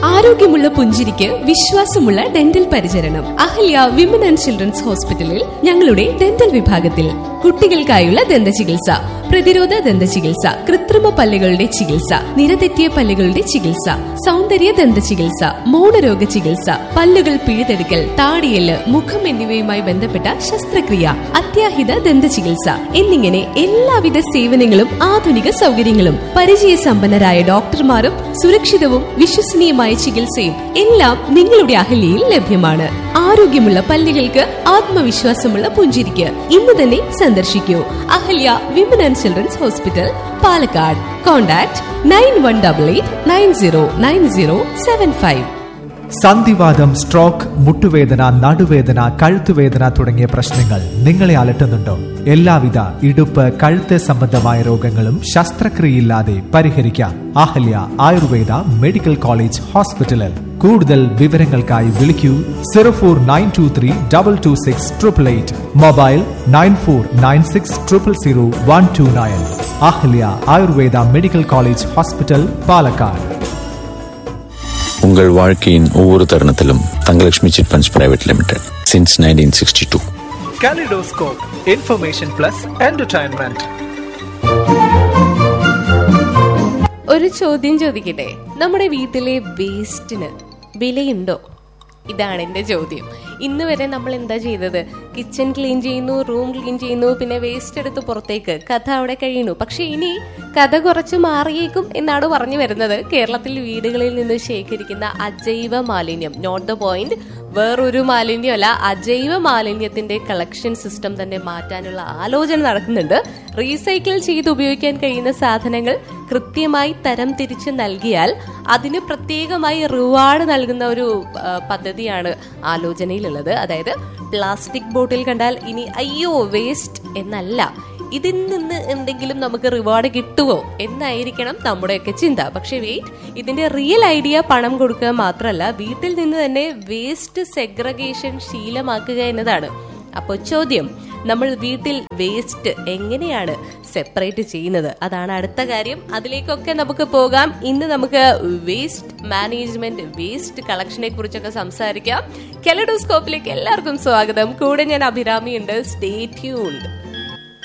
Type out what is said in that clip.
ആരോഗ്യമുള്ള പുഞ്ചിരിക്ക് വിശ്വാസമുള്ള ഡെന്റൽ പരിചരണം അഹല്യ വിമൻ ആൻഡ് ചിൽഡ്രൻസ് ഹോസ്പിറ്റലിൽ ഞങ്ങളുടെ ഡെന്റൽ വിഭാഗത്തിൽ കുട്ടികൾക്കായുള്ള ദന്ത ചികിത്സ പ്രതിരോധ ദന്ത ചികിത്സ കൃത്രിമ പല്ലുകളുടെ ചികിത്സ നിരതെറ്റിയ പല്ലുകളുടെ ചികിത്സ സൗന്ദര്യ ദന്ത ചികിത്സ മൗനരോഗ ചികിത്സ പല്ലുകൾ പിഴുതെടുക്കൽ താടിയല് മുഖം എന്നിവയുമായി ബന്ധപ്പെട്ട ശസ്ത്രക്രിയ അത്യാഹിത ദന്ത ചികിത്സ എന്നിങ്ങനെ എല്ലാവിധ സേവനങ്ങളും ആധുനിക സൗകര്യങ്ങളും പരിചയസമ്പന്നരായ ഡോക്ടർമാരും സുരക്ഷിതവും വിശ്വസനീയമായ ചികിത്സയും എല്ലാം നിങ്ങളുടെ അഹല്യയിൽ ലഭ്യമാണ് ആരോഗ്യമുള്ള പല്ലുകൾക്ക് ആത്മവിശ്വാസമുള്ള പുഞ്ചിരിക്ക് ഇന്ന് തന്നെ സന്ദർശിക്കൂ Ahalya women and children's hospital Palakkad contact nine one double eight nine zero nine zero seven five സന്ധിവാദം സ്ട്രോക്ക് മുട്ടുവേദന നടുവേദന കഴുത്തുവേദന തുടങ്ങിയ പ്രശ്നങ്ങൾ നിങ്ങളെ അലട്ടുന്നുണ്ടോ എല്ലാവിധ ഇടുപ്പ് കഴുത്ത് സംബന്ധമായ രോഗങ്ങളും ശസ്ത്രക്രിയയില്ലാതെ പരിഹരിക്കാം അഹല്യ ആയുർവേദ മെഡിക്കൽ കോളേജ് ഹോസ്പിറ്റലിൽ കൂടുതൽ വിവരങ്ങൾക്കായി വിളിക്കൂ zero four nine two three double two six triple eight mobile nine four nine six triple zero one two nine Ahalya Ayurveda medical college hospital Palakkad உங்கள் வாழ்க்கையின் ஒவ்வொரு தருணத்திலும் Thangalakshmi chit funds private limited since nineteen sixty two kaleidoscope information plus entertainment ഒരു ചോദ്യം ചോദിക്കട്ടെ നമ്മുടെ വീട്ടിലെ വേസ്റ്റിന് വിലയുണ്ടോ ഇതാണ് എന്റെ ചോദ്യം ഇന്ന് വരെ നമ്മൾ എന്താ ചെയ്തത് കിച്ചൺ ക്ലീൻ ചെയ്യുന്നു റൂം ക്ലീൻ ചെയ്യുന്നു പിന്നെ വേസ്റ്റ് എടുത്ത് പുറത്തേക്ക് കഥ അവിടെ കഴിയുന്നു പക്ഷെ ഇനി കഥ കുറച്ച് മാറിയേക്കും എന്നാണ് പറഞ്ഞു വരുന്നത് കേരളത്തിൽ വീടുകളിൽ നിന്ന് ശേഖരിക്കുന്ന അജൈവ മാലിന്യം നോട്ട് ദ പോയിന്റ് വേറൊരു മാലിന്യമല്ല അജൈവ മാലിന്യത്തിന്റെ കളക്ഷൻ സിസ്റ്റം തന്നെ മാറ്റാനുള്ള ആലോചന നടക്കുന്നുണ്ട് റീസൈക്കിൾ ചെയ്ത് ഉപയോഗിക്കാൻ കഴിയുന്ന സാധനങ്ങൾ കൃത്യമായി തരം തിരിച്ച് നൽകിയാൽ അതിന് പ്രത്യേകമായി റിവാർഡ് നൽകുന്ന ഒരു ആ, പദ്ധതിയാണ് ആലോചനയിലുള്ളത് അതായത് പ്ലാസ്റ്റിക് ബോട്ടിൽ കണ്ടാൽ ഇനി അയ്യോ വേസ്റ്റ് എന്നല്ല ഇതിൽ നിന്ന് എന്തെങ്കിലും നമുക്ക് റിവാർഡ് കിട്ടുമോ എന്നായിരിക്കണം നമ്മുടെയൊക്കെ ചിന്ത പക്ഷെ വെയിറ്റ് ഇതിന്റെ റിയൽ ഐഡിയ പണം കൊടുക്കുക മാത്രമല്ല വീട്ടിൽ നിന്ന് തന്നെ വേസ്റ്റ് സെഗ്രഗേഷൻ ശീലമാക്കുക എന്നതാണ് അപ്പോൾ ചോദ്യം നമ്മൾ വീട്ടിൽ വേസ്റ്റ് എങ്ങനെയാണ് സെപ്പറേറ്റ് ചെയ്യുന്നത് അതാണ് അടുത്ത കാര്യം അതിലേക്കൊക്കെ നമുക്ക് പോകാം ഇന്ന് നമുക്ക് വേസ്റ്റ് മാനേജ്മെന്റ് വേസ്റ്റ് കളക്ഷനെ കുറിച്ചൊക്കെ സംസാരിക്കാം കെലഡോസ്കോപ്പിലേക്ക് എല്ലാവർക്കും സ്വാഗതം കൂടെ ഞാൻ അഭിരാമിയുണ്ട് സ്റ്റേ ട്യൂൺഡ്